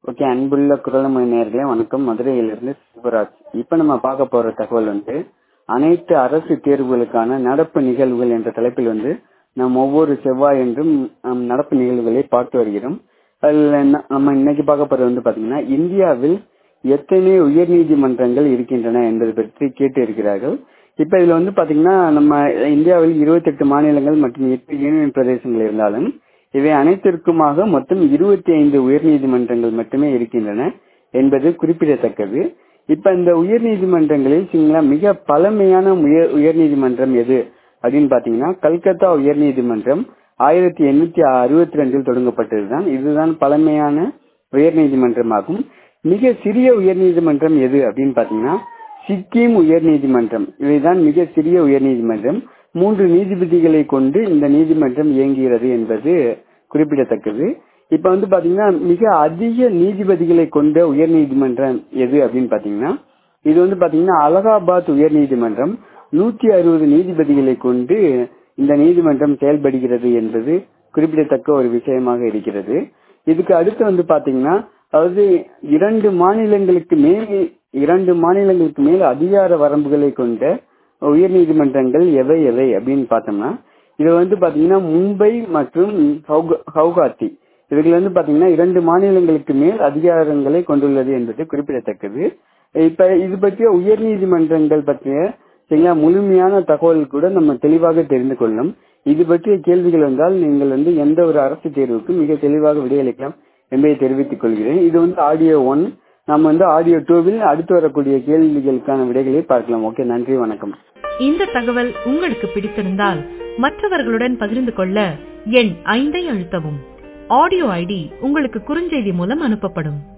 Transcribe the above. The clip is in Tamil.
ஓகே அன்புள்ள குரலமொழி நேர்களே வணக்கம் மதுரையிலிருந்து சிவராஜ் இப்போ நம்ம பார்க்க போற தகவல் வந்து அனைத்து அரசு தேர்வுகளுக்கான நடப்பு நிகழ்வுகள் என்ற தலைப்பில் வந்து நாம் ஒவ்வொரு செவ்வாய் என்றும் நம் நடப்பு நிகழ்வுகளை பார்த்து வருகிறோம் அதில் ந- நம்ம இன்னைக்கு பார்க்க போறது வந்து பாத்தீங்கன்னா இந்தியாவில் எத்தனை உயர்நீதிமன்றங்கள் இருக்கின்றன என்பது பற்றி கேட்டு இருக்கிறார்கள் இப்ப இதுல வந்து பாத்தீங்கன்னா நம்ம இந்தியாவில் 28 மாநிலங்கள் மற்றும் எட்டு யூனியன் பிரதேசங்கள் இருந்தாலும் இவை அனைத்திற்குமாக மொத்தம் 25 உயர்நீதிமன்றங்கள் மட்டுமே இருக்கின்றன என்பது குறிப்பிடத்தக்கது இப்ப இந்த உயர்நீதிமன்றங்களில் சரிங்களா மிக பழமையான உயர் உயர்நீதிமன்றம் எது அப்படின்னு பாத்தீங்கன்னா கல்கத்தா உயர்நீதிமன்றம் ஆயிரத்தி எண்ணூத்தி அறுபத்தி ரெண்டில் தொடங்கப்பட்டதுதான் இதுதான் பழமையான உயர்நீதிமன்றமாகும் மிக சிறிய உயர்நீதிமன்றம் எது அப்படின்னு பாத்தீங்கன்னா சிக்கிம் உயர்நீதிமன்றம் இவைதான் மிக சிறிய உயர்நீதிமன்றம் மூன்று நீதிபதிகளை கொண்டு இந்த நீதிமன்றம் இயங்குகிறது என்பது குறிப்பிடத்தக்கது இப்ப வந்து பாத்தீங்கன்னா மிக அதிக நீதிபதிகளை கொண்ட உயர்நீதிமன்றம் எது அப்படின்னு பாத்தீங்கன்னா இது வந்து பாத்தீங்கன்னா அலகாபாத் உயர்நீதிமன்றம் நூத்தி அறுபது நீதிபதிகளை கொண்டு இந்த நீதிமன்றம் செயல்படுகிறது என்பது குறிப்பிடத்தக்க ஒரு விஷயமாக இருக்கிறது இதுக்கு அடுத்து வந்து பாத்தீங்கன்னா அதாவது இரண்டு மாநிலங்களுக்கு மேல் இரண்டு மாநிலங்களுக்கு மேல் அதிகார வரம்புகளை கொண்ட உயர்நீதிமன்றங்கள் எவை எவை அப்படின்னு பார்த்தோம்னா இது வந்து பாத்தீங்கன்னா மும்பை மற்றும் ஹவுக- ஹவுகாத்தி இவர்கள் வந்து பாத்தீங்கன்னா இரண்டு மாநிலங்களுக்கு மேல் அதிகாரங்களை கொண்டுள்ளது என்பது குறிப்பிடத்தக்கது இப்ப இது பற்றிய உயர்நீதிமன்றங்கள் பற்றிய சரிங்களா முழுமையான தகவல் கூட நம்ம தெளிவாக தெரிந்து கொள்ளலாம் இது பற்றிய கேள்விகள் வந்தால் நீங்கள் வந்து எந்த ஒரு அரசு தேர்வுக்கும் மிக தெளிவாக விடையளிக்கலாம் என்பதை தெரிவித்துக் கொள்கிறேன் இது வந்து ஆடியோ ஒன் நம்ம வந்து ஆடியோ டூவில் அடுத்து வரக்கூடிய கேள்விகளுக்கான விடைகளை பார்க்கலாம் ஓகே நன்றி வணக்கம் இந்த தகவல் உங்களுக்கு பிடித்திருந்தால் மற்றவர்களுடன் பகிர்ந்து கொள்ள எண் ஐந்தை அழுத்தவும் ஆடியோ ஐடி உங்களுக்கு குறுஞ்செய்தி மூலம் அனுப்பப்படும்